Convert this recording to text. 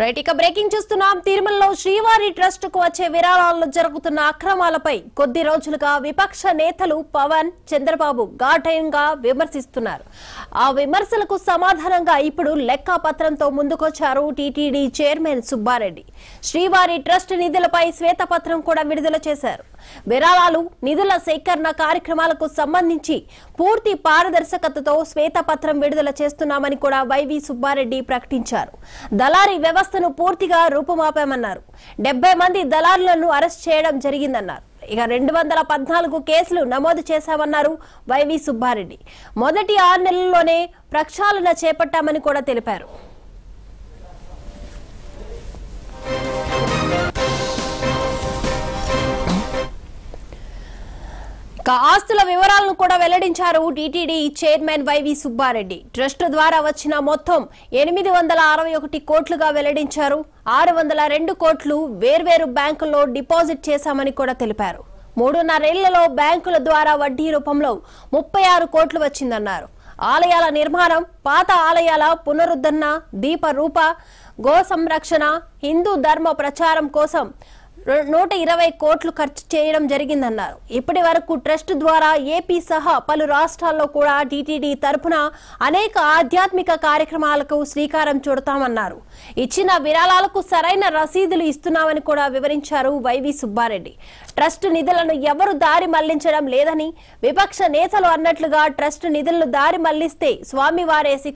right ఇక breaking చూస్తున్నాం తిరుమలలో శ్రీవారి ట్రస్ట్ కు వచ్చే విరాళాల్లో జరుగుతున్న అక్రమాలపై కొద్ది రోజులుగా విపక్ష నేతలు పవన్ చంద్రబాబు ఘాటంగా విమర్శిస్తున్నారు ఆ విమర్శలకు సమాధానంగా ఇప్పుడు లెక్క పత్రంతో ముందుకొచ్చారు టీటీడీ చైర్మన్ సుబ్బారెడ్డి శ్రీవారి ట్రస్ట్ నిధులపై శ్వేతపత్రం కూడా విడుదల చేశారు విరాళాలు నిధుల సేకరణ కార్యక్రమాలకు సంబంధించి పూర్తి పారదర్శకతతో శ్వేతపత్రం విడుదల చేస్తున్నామని కూడా వైవి సుబ్బారెడ్డి ప్రకటించారు దళారీ వ్యవస్థను పూర్తిగా రూపుమాపామన్నారు డెబ్బై మంది దళారులను అరెస్ట్ చేయడం జరిగిందన్నారు ఇక రెండు వందల పద్నాలుగు కేసులు నమోదు చేశామన్నారు వైవి సుబ్బారెడ్డి మొదటి ఆరు నెలల్లోనే ప్రక్షాళన చేపట్టామని కూడా తెలిపారు ఇక ఆస్తుల వివరాలను కూడా వెల్లడించారు TTD chairman YV Subbareddy trust ద్వారా వచ్చిన మొత్తం ఎనిమిది వందల అరవై ఒకటి కోట్లుగా వెల్లడించారు ఆరు వందల రెండు కోట్లు వేర్వేరు బ్యాంకుల్లో డిపాజిట్ చేశామని కూడా తెలిపారు మూడున్నరేళ్లలో బ్యాంకుల ద్వారా వడ్డీ రూపంలో ముప్పై ఆరు కోట్లు వచ్చిందన్నారు ఆలయాల నిర్మాణం పాత ఆలయాల పునరుద్ధరణ దీప రూప గో సంరక్షణ హిందూ ధర్మ ప్రచారం కోసం రు- నూట ఇరవై కోట్లు ఖర్చు చేయడం జరిగిందన్నారు ఇప్పటి వరకు ట్రస్ట్ ద్వారా ఏపీ సహా పలు రాష్ట్రాల్లో కూడా టీటీడీ తరపున అనేక ఆధ్యాత్మిక కార్యక్రమాలకు శ్రీకారం చుడతామన్నారు ఇచ్చిన విరాళాలకు సరైన రసీదులు ఇస్తున్నామని కూడా వివరించారు వైవి సుబ్బారెడ్డి ట్రస్ట్ నిధులను ఎవరు దారి మళ్లించడం లేదని విపక్ష నేతలు అన్నట్లుగా ట్రస్ట్ నిధులను దారి మళ్లిస్తే స్వామివారే శిక్ష